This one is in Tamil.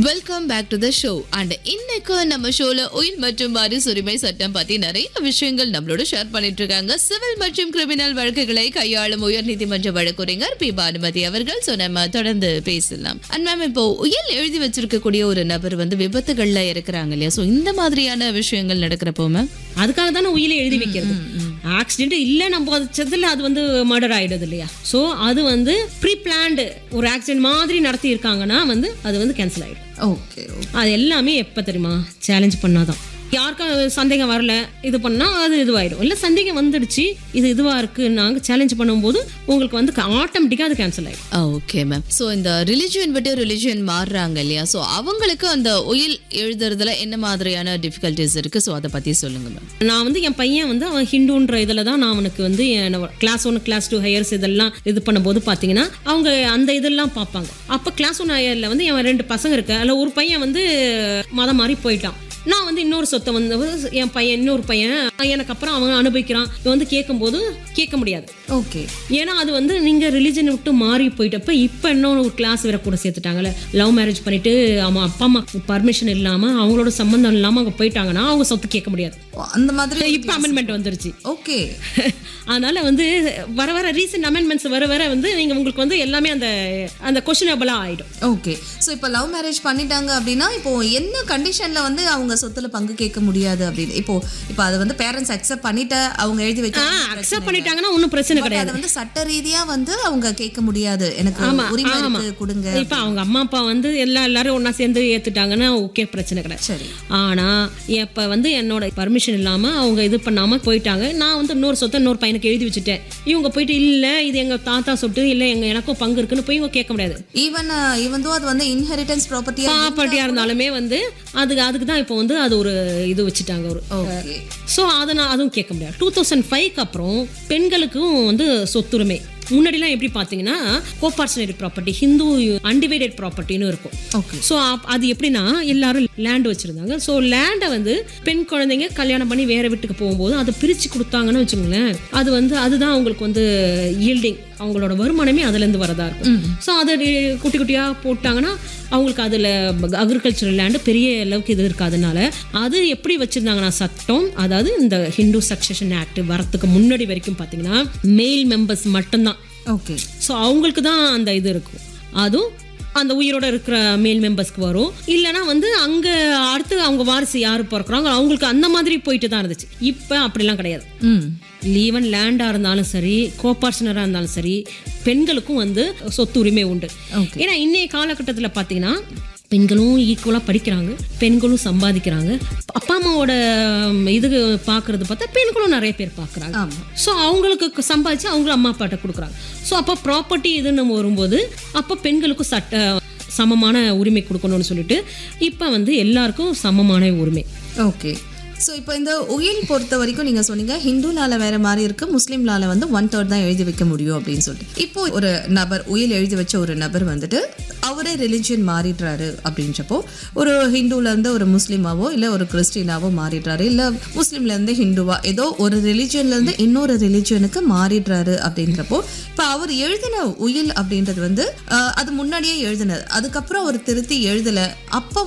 Welcome back to the show and இன்னைக்கு நம்ம ஷோல உயில் மற்றும் வாரிசு உரிமை சட்டம் பத்தி நிறைய விஷயங்கள் நம்மளோட ஷேர் பண்ணிட்டு இருக்காங்க சிவில் மற்றும் கிரிமினல் வழக்குகளை கையாளும் உயர் நீதிமன்ற வழக்குரைஞர் பி பானுமதி அவர்கள் ஸோ நம்ம தொடர்ந்து பேசலாம் அண்ட் மேம் இப்போ உயில் எழுதி வச்சிருக்கக்கூடிய ஒரு நபர் வந்து விபத்துகள்ல இருக்கிறாங்க இல்லையா ஸோ இந்த மாதிரியான விஷயங்கள் நடக்கிறப்போ மேம் அதுக்காக தானே உயிரை எழுதி வைக்கிறது ஆக்சிடென்ட் இல்லை நம்ம வச்சதுல அது வந்து மர்டர் ஆயிடுது இல்லையா ஸோ அது வந்து ப்ரீ பிளான்டு ஒரு ஆக்சிடென்ட் மாதிரி நடத்தி இருக்காங்கன்னா வந்து அது வந்து கேன்சல் ஆயிடும் ஓகே அது எல்லாமே எப்போ தெரியுமா சேலஞ்ச் பண்ணாதான் யாருக்கும் சந்தேகம் வரல இது பண்ணா அது இதுவாயிடும் இல்லை சந்தேகம் வந்துடுச்சு இது இதுவா இருக்கு நாங்க சேலஞ்ச் பண்ணும்போது உங்களுக்கு வந்து ஆட்டோமேட்டிக்காக அது கேன்சல் ஆயிடும் ஓகே மேம் ஸோ இந்த ரிலிஜியன் விட்டு ரிலிஜியன் மாறுறாங்க இல்லையா ஸோ அவங்களுக்கு அந்த உயில் எழுதுறதுல என்ன மாதிரியான டிஃபிகல்ட்டிஸ் இருக்கு ஸோ அதை பத்தி சொல்லுங்க மேம் நான் வந்து என் பையன் வந்து அவன் ஹிந்துன்ற இதில் தான் நான் அவனுக்கு வந்து class one class two highers இதெல்லாம் இது பண்ணும்போது பார்த்தீங்கன்னா அவங்க அந்த இதெல்லாம் பார்ப்பாங்க அப்போ கிளாஸ் ஒன் ஹையரில் வந்து என் ரெண்டு பசங்க இருக்கு அதில் ஒரு பையன் வந்து மதம் மாறி போயிட்டான் நான் வந்து இன்னொரு சொத்தை வந்து என் பையன் இன்னொரு பையன் எனக்கு அப்புறம் அவன் அனுபவிக்கிறான் இவன் வந்து கேட்கும்போது கேட்க முடியாது ஓகே ஏன்னா அது வந்து நீங்க ரிலிஜன் விட்டு மாறி போயிட்டப்ப இப்போ இன்னொரு ஒரு கிளாஸ் வேற கூட சேர்த்துட்டாங்கல்ல லவ் மேரேஜ் பண்ணிட்டு அவன் அப்பா அம்மா பர்மிஷன் இல்லாம அவங்களோட சம்மந்தம் இல்லாம அவங்க போயிட்டாங்கன்னா அவங்க சொத்து கேட்க முடியாது அந்த மாதிரி இப்போ அமெண்ட்மெண்ட் வந்துருச்சு ஓகே அதனால வந்து வர வர ரீசெண்ட் அமெண்ட்மெண்ட்ஸ் வர வர வந்து நீங்க உங்களுக்கு வந்து எல்லாமே அந்த அந்த கொஷனபிளா ஆயிடும் ஓகே ஸோ இப்போ லவ் மேரேஜ் பண்ணிட்டாங்க அப்படின்னா இப்போ என்ன கண்டிஷன்ல வந்து அவங்க சொத்துல பங்கு கேட்க முடியாது அப்படின்னு இப்போ இப்போ அதை வந்து பேரண்ட்ஸ் அக்செப்ட் பண்ணிட்ட அவங்க எழுதி வைக்க அக்செப்ட் பண்ணிட்டாங்கன்னா ஒன்றும் பிரச்சனை கிடையாது அதை வந்து சட்ட ரீதியா வந்து அவங்க கேட்க முடியாது எனக்கு உரிமை இருக்கு கொடுங்க இப்போ அவங்க அம்மா அப்பா வந்து எல்லா எல்லாரும் ஒண்ணா சேர்ந்து ஏத்துட்டாங்கன்னா ஓகே பிரச்சனை கிடையாது சரி ஆனா இப்ப வந்து என்னோட பர்மிஷன் இல்லாம அவங்க இது பண்ணாம போயிட்டாங்க நான் வந்து இன்னொரு சொத்தை இன்னொரு பையனுக்கு எழுதி வச்சுட்டேன் இவங்க போயிட்டு இல்ல இது எங்க தாத்தா சொத்து இல்ல எங்க எனக்கும் பங்கு இருக்குன்னு போய் இவங்க கேட்க முடியாது ஈவன் ஈவன் அது வந்து இன்ஹெரிட்டன்ஸ் ப்ராப்பர்ட்டியா ப்ராப்பர்ட்டியா இருந்தாலுமே வந்து அதுக்கு அதுக்கு தான் இப்போ வந்து அது ஒரு இது வச்சுட்டாங்க ஒரு ஓகே ஸோ அதை நான் அதுவும் கேட்க முடியாது டூ தௌசண்ட் ஃபைவ்க்கு அப்புறம் பெண்களுக்கும் வந்து சொத்துரிமை முன்னாடிலாம் எப்படி பார்த்தீங்கன்னா கோபார்ஷனரி ப்ராப்பர்ட்டி ஹிந்து அன்டிவைடட் ப்ராப்பர்ட்டின்னு இருக்கும் ஓகே ஸோ அது எப்படின்னா எல்லாரும் லேண்ட் வச்சுருந்தாங்க ஸோ லேண்டை வந்து பெண் குழந்தைங்க கல்யாணம் பண்ணி வேற வீட்டுக்கு போகும்போது அதை பிரித்து கொடுத்தாங்கன்னு வச்சுக்கோங்களேன் அது வந்து அதுதான் அவங்களுக்கு வந்து ஈல்டிங் அவங்களோட வருமானமே அதுலேருந்து வரதா இருக்கும் ஸோ அதை குட்டி குட்டியாக போட்டாங்கன்னா அவங்களுக்கு அதில் அக்ரிகல்ச்சரல் லேண்டு பெரிய அளவுக்கு இது இருக்காதனால அது எப்படி வச்சுருந்தாங்கன்னா சட்டம் அதாவது இந்த ஹிந்து சக்சஷன் ஆக்ட் வரத்துக்கு முன்னாடி வரைக்கும் பார்த்தீங்கன்னா மெயில் மெம்பர்ஸ் மட்டும்தான் ஓகே ஸோ அவங்களுக்கு தான் அந்த இது இருக்கும் அதுவும் அந்த உயிரோட இருக்கிற மேல் மெம்பர்ஸ்க்கு வரும் இல்லைனா வந்து அங்கே அடுத்து அவங்க வாரிசு யார் பிறக்குறாங்க அவங்களுக்கு அந்த மாதிரி போயிட்டு தான் இருந்துச்சு இப்போ அப்படிலாம் கிடையாது ம் ஈவன் லேண்டாக இருந்தாலும் சரி கோபார்ஷனராக இருந்தாலும் சரி பெண்களுக்கும் வந்து சொத்து உரிமை உண்டு Okay. ஏன்னா இன்னைய காலகட்டத்தில் பார்த்தீங்கன்னா பெண்களும் ஈக்குவலாக படிக்கிறாங்க பெண்களும் சம்பாதிக்கிறாங்க அப்பா அம்மாவோட ம், இது பார்க்கறது பார்த்தா பெண்களும் நிறைய பேர் பார்க்குறாங்க ஆமா ஸோ அவங்களுக்கு சம்பாதிச்சு அவங்களும் அம்மா அப்பாட்ட கொடுக்குறாங்க ஸோ அப்போ ப்ராப்பர்ட்டி இதுன்னு வரும்போது அப்போ பெண்களுக்கும் சட்ட சமமான உரிமை கொடுக்கணும்னு சொல்லிட்டு இப்போ வந்து எல்லாருக்கும் சமமான உரிமை ஓகே ஸோ இப்போ இந்த உயில் பொறுத்த வரைக்கும் நீங்கள் சொன்னீங்க ஹிந்துலால வேற மாதிரி இருக்கு முஸ்லீம்லால வந்து ஒன் தேர்ட் தான் எழுதி வைக்க முடியும் அப்படின்னு சொல்லிட்டு இப்போ ஒரு நபர் உயில் எழுதி வச்ச ஒரு நபர் வந்துட்டு அவரே ரிலிஜியன் மாறிடுறாரு அப்படின்றப்போ ஒரு ஹிந்துல இருந்து ஒரு முஸ்லீமாவோ இல்லை ஒரு கிறிஸ்டினாவோ மாறிடுறாரு இல்லை முஸ்லீம்ல இருந்து ஹிந்துவா ஏதோ ஒரு ரிலிஜியன்ல இருந்து இன்னொரு ரிலிஜியனுக்கு மாறிடுறாரு அப்படின்றப்போ இப்போ அவர் எழுதின உயில் அப்படின்றது வந்து அஹ், அது முன்னாடியே எழுதினது அதுக்கப்புறம் அவர் திருத்தி எழுதல அப்போ